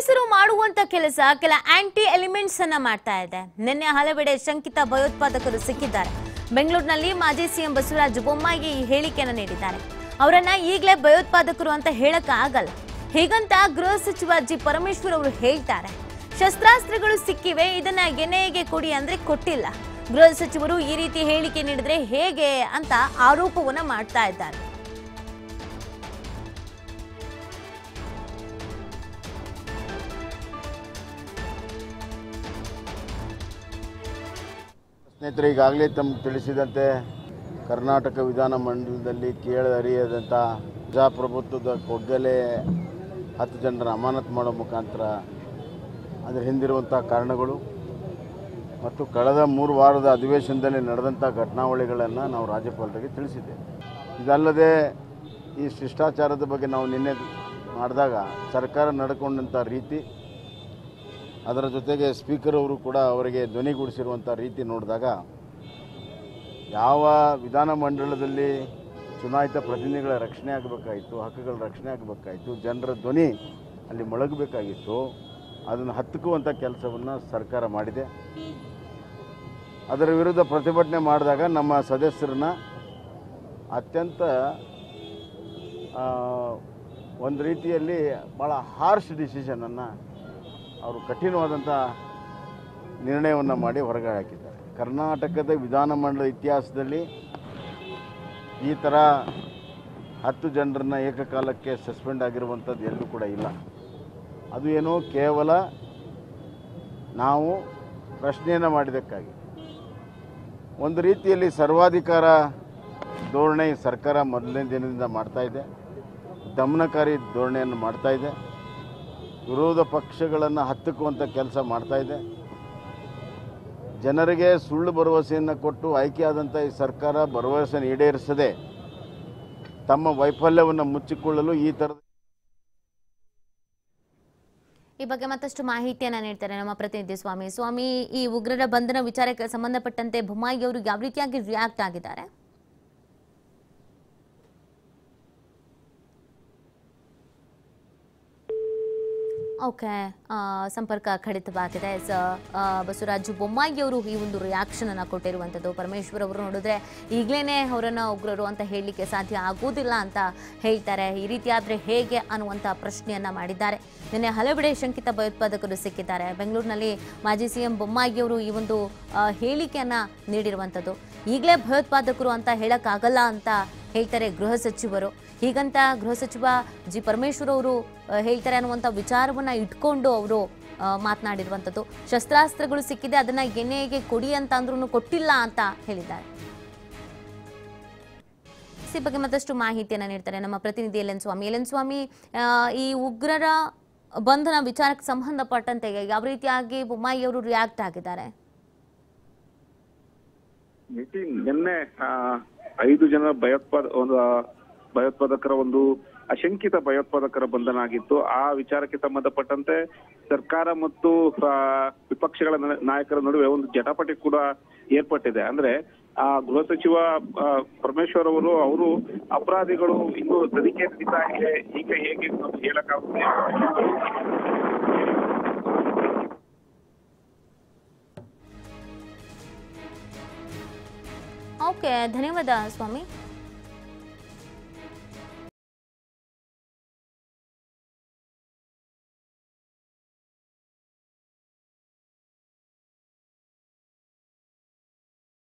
ಪೊಲೀಸರು ಮಾಡುವಂತ ಕೆಲಸ ಕೆಲ ಆಂಟಿ ಎಲಿಮೆಂಟ್ಸ್ ಅನ್ನ ಮಾಡ್ತಾ ಇದೆ ನಿನ್ನೆ ಹಲವೆಡೆ ಶಂಕಿತ ಭಯೋತ್ಪಾದಕರು ಸಿಕ್ಕಿದ್ದಾರೆ ಬೆಂಗಳೂರಿನಲ್ಲಿ ಮಾಜಿ ಸಿಎಂ ಬಸವರಾಜ ಬೊಮ್ಮಾಯಿ ಈ ಹೇಳಿಕೆಯನ್ನ ನೀಡಿದ್ದಾರೆ ಅವರನ್ನ ಈಗಲೇ ಭಯೋತ್ಪಾದಕರು ಅಂತ ಹೇಳಕ್ ಆಗಲ್ಲ ಹೀಗಂತ ಗೃಹ ಸಚಿವ ಜಿ ಪರಮೇಶ್ವರ್ ಅವರು ಹೇಳ್ತಾರೆ ಶಸ್ತ್ರಾಸ್ತ್ರಗಳು ಸಿಕ್ಕಿವೆ ಇದನ್ನ ಎನ್ಐಎಗೆ ಕೊಡಿ ಅಂದ್ರೆ ಕೊಟ್ಟಿಲ್ಲ ಗೃಹ ಸಚಿವರು ಈ ರೀತಿ ಹೇಳಿಕೆ ನೀಡಿದ್ರೆ ಹೇಗೆ ಅಂತ ಆರೋಪವನ್ನ ಮಾಡ್ತಾ ಇದ್ದಾರೆ ಸ್ನೇಹಿತರೆ ಈಗಾಗಲೇ ತಮ್ಗೆ ತಿಳಿಸಿದಂತೆ ಕರ್ನಾಟಕ ವಿಧಾನಮಂಡಲದಲ್ಲಿ ಕೇಳರಿಯದಂಥ ಪ್ರಜಾಪ್ರಭುತ್ವದ ಕೊಗ್ಗಲೆ ಹತ್ತು ಜನರ ಅಮಾನತು ಮಾಡೋ ಮುಖಾಂತರ ಅದರ ಹಿಂದಿರುವಂಥ ಕಾರಣಗಳು ಮತ್ತು ಕಳೆದ ಮೂರು ವಾರದ ಅಧಿವೇಶನದಲ್ಲಿ ನಡೆದಂಥ ಘಟನಾವಳಿಗಳನ್ನು ನಾವು ರಾಜ್ಯಪಾಲರಿಗೆ ತಿಳಿಸಿದ್ದೇವೆ ಇದಲ್ಲದೆ ಈ ಶಿಷ್ಟಾಚಾರದ ಬಗ್ಗೆ ನಾವು ನಿನ್ನೆ ಮಾಡಿದಾಗ ಸರ್ಕಾರ ನಡ್ಕೊಂಡಂಥ ರೀತಿ ಅದರ ಜೊತೆಗೆ ಸ್ಪೀಕರ್ ಅವರು ಕೂಡ ಅವರಿಗೆ ಧ್ವನಿಗೂಡಿಸಿರುವಂಥ ರೀತಿ ನೋಡಿದಾಗ ಯಾವ ವಿಧಾನಮಂಡಲದಲ್ಲಿ ಚುನಾಯಿತ ಪ್ರತಿನಿಧಿಗಳ ರಕ್ಷಣೆ ಆಗಬೇಕಾಯಿತು ಹಕ್ಕುಗಳ ರಕ್ಷಣೆ ಆಗಬೇಕಾಯಿತು ಜನರ ಧ್ವನಿ ಅಲ್ಲಿ ಮೊಳಗಬೇಕಾಗಿತ್ತು ಅದನ್ನು ಹತ್ತಿಕ್ಕುವಂಥ ಕೆಲಸವನ್ನು ಸರ್ಕಾರ ಮಾಡಿದೆ ಅದರ ವಿರುದ್ಧ ಪ್ರತಿಭಟನೆ ಮಾಡಿದಾಗ ನಮ್ಮ ಸದಸ್ಯರನ್ನ ಅತ್ಯಂತ ಆ, ಒಂದು ರೀತಿಯಲ್ಲಿ ಭಾಳ ಹಾರ್ಶ್ ಡಿಸಿಷನನ್ನು ಅವರು ಕಠಿಣವಾದಂಥ ನಿರ್ಣಯವನ್ನು ಮಾಡಿ ಹೊರಗೆ ಹಾಕಿದ್ದಾರೆ ಕರ್ನಾಟಕದ ವಿಧಾನಮಂಡಲ ಇತಿಹಾಸದಲ್ಲಿ ಈ ಥರ ಹತ್ತು ಜನರನ್ನ ಏಕಕಾಲಕ್ಕೆ ಸಸ್ಪೆಂಡ್ ಆಗಿರುವಂಥದ್ದು ಎಲ್ಲೂ ಕೂಡ ಇಲ್ಲ ಅದು ಏನೋ ಕೇವಲ ನಾವು ಪ್ರಶ್ನೆಯನ್ನು ಮಾಡಿದ್ದಕ್ಕಾಗಿ ಒಂದು ರೀತಿಯಲ್ಲಿ ಸರ್ವಾಧಿಕಾರ ಧೋರಣೆ ಈ ಸರ್ಕಾರ ಮೊದಲನೇ ದಿನದಿಂದ ಮಾಡ್ತಾ ಇದೆ ದಮನಕಾರಿ ಧೋರಣೆಯನ್ನು ಮಾಡ್ತಾ ಇದೆ ವಿರೋಧ ಪಕ್ಷಗಳನ್ನು ಹತ್ತಿಕ್ಕುವಂಥ ಕೆಲಸ ಮಾಡ್ತಾ ಇದೆ ಜನರಿಗೆ ಸುಳ್ಳು ಭರವಸೆಯನ್ನು ಕೊಟ್ಟು ಆಯ್ಕೆಯಾದಂಥ ಈ ಸರ್ಕಾರ ಭರವಸೆ ಈಡೇರಿಸದೆ ತಮ್ಮ ವೈಫಲ್ಯವನ್ನು ಮುಚ್ಚಿಕೊಳ್ಳಲು ಈ ಥರದ ಈ ಬಗ್ಗೆ ಮತ್ತಷ್ಟು ಮಾಹಿತಿಯನ್ನ ನೀಡ್ತಾರೆ ನಮ್ಮ ಪ್ರತಿನಿಧಿ ಸ್ವಾಮಿ ಸ್ವಾಮಿ ಈ ಉಗ್ರರ ಬಂಧನ ವಿಚಾರಕ್ಕೆ ಸಂಬಂಧಪಟ್ಟಂತೆ ಬೊಮ್ಮಾಯಿ ಅವರು ಯಾವ ರೀತಿಯಾಗಿ ರಿಯಾಕ್ಟ್ ಆಗಿದ್ದಾರೆ ಓಕೆ ಸಂಪರ್ಕ ಕಡಿತವಾಗಿದೆ ಸ ಆ, ಬಸವರಾಜು ಬೊಮ್ಮಾಯಿ ಅವರು ಈ ಒಂದು ರಿಯಾಕ್ಷನ್ ಅನ್ನ ಕೊಟ್ಟಿರುವಂಥದ್ದು ಪರಮೇಶ್ವರ್ ಅವರು ನೋಡಿದ್ರೆ ಈಗಲೇ ಅವರನ್ನ ಉಗ್ರರು ಅಂತ ಹೇಳಲಿಕ್ಕೆ ಸಾಧ್ಯ ಆಗುವುದಿಲ್ಲ ಅಂತ ಹೇಳ್ತಾರೆ ಈ ರೀತಿ ಆದ್ರೆ ಹೇಗೆ ಅನ್ನುವಂಥ ಪ್ರಶ್ನೆಯನ್ನ ಮಾಡಿದ್ದಾರೆ ನಿನ್ನೆ ಹಲವೆಡೆ ಶಂಕಿತ ಭಯೋತ್ಪಾದಕರು ಸಿಕ್ಕಿದ್ದಾರೆ ಬೆಂಗಳೂರಿನಲ್ಲಿ ಮಾಜಿ ಸಿಎಂ ಬೊಮ್ಮಾಯಿ ಅವರು ಈ ಒಂದು ಆ, ಹೇಳಿಕೆಯನ್ನ ನೀಡಿರುವಂಥದ್ದು ಈಗಲೇ ಭಯೋತ್ಪಾದಕರು ಅಂತ ಹೇಳಕ್ಕಾಗಲ್ಲ ಅಂತ ಹೇಳ್ತಾರೆ ಗೃಹ ಸಚಿವರು ಹೀಗಂತ ಗೃಹ ಸಚಿವ ಜಿ ಪರಮೇಶ್ವರ್ ಅವರು ಆ, ಹೇಳ್ತಾರೆ ಅನ್ನುವಂಥ ವಿಚಾರವನ್ನ ಇಟ್ಕೊಂಡು ಅವರು ಆ, ಮಾತನಾಡಿರುವಂಥದ್ದು ಶಸ್ತ್ರಾಸ್ತ್ರಗಳು ಸಿಕ್ಕಿದೆ ಅದನ್ನ ಎನ್ಐಎಗೆ ಕೊಡಿ ಅಂತ ಅಂದ್ರೂ ಕೊಟ್ಟಿಲ್ಲ ಅಂತ ಹೇಳಿದ್ದಾರೆ ಈ ಬಗ್ಗೆ ಮತ್ತಷ್ಟು ಮಾಹಿತಿಯನ್ನ ನೀಡ್ತಾರೆ ನಮ್ಮ ಪ್ರತಿನಿಧಿ L N Swamy L N Swamy ಆ, ಈ ಉಗ್ರರ ಬಂಧನ ವಿಚಾರಕ್ಕೆ ಸಂಬಂಧಪಟ್ಟಂತೆ ಯಾವ ರೀತಿಯಾಗಿ ಬೊಮ್ಮಾಯಿ ಅವರು ರಿಯಾಕ್ಟ್ ಆಗಿದ್ದಾರೆ ಮಿತಿ ನಿನ್ನೆ ಆ, ಐದು ಜನ ಭಯೋತ್ಪಾದ ಒಂದು ಆ, ಭಯೋತ್ಪಾದಕರ ಒಂದು ಅಶಂಕಿತ ಭಯೋತ್ಪಾದಕರ ಬಂಧನ ಆಗಿತ್ತು ಆ ವಿಚಾರಕ್ಕೆ ಸಂಬಂಧಪಟ್ಟಂತೆ ಸರ್ಕಾರ ಮತ್ತು ಆ, ವಿಪಕ್ಷಗಳ ನ- ನಾಯಕರ ನಡುವೆ ಒಂದು ಜಟಾಪಟಿ ಕೂಡ ಏರ್ಪಟ್ಟಿದೆ ಅಂದ್ರೆ ಆ ಗೃಹ ಸಚಿವ ಆ, ಪರಮೇಶ್ವರ್ ಅವರು ಅವರು ಅಪರಾಧಿಗಳು ಇನ್ನು ತನಿಖೆ ನಡೀತಾ ಇದೆ ಈಗ ಹೇಗೆ ನಮ್ಗೆ ಹೇಳಕ್ಕಾಗುತ್ತೆ ಓಕೆ ಧನ್ಯವಾದ ಸ್ವಾಮಿ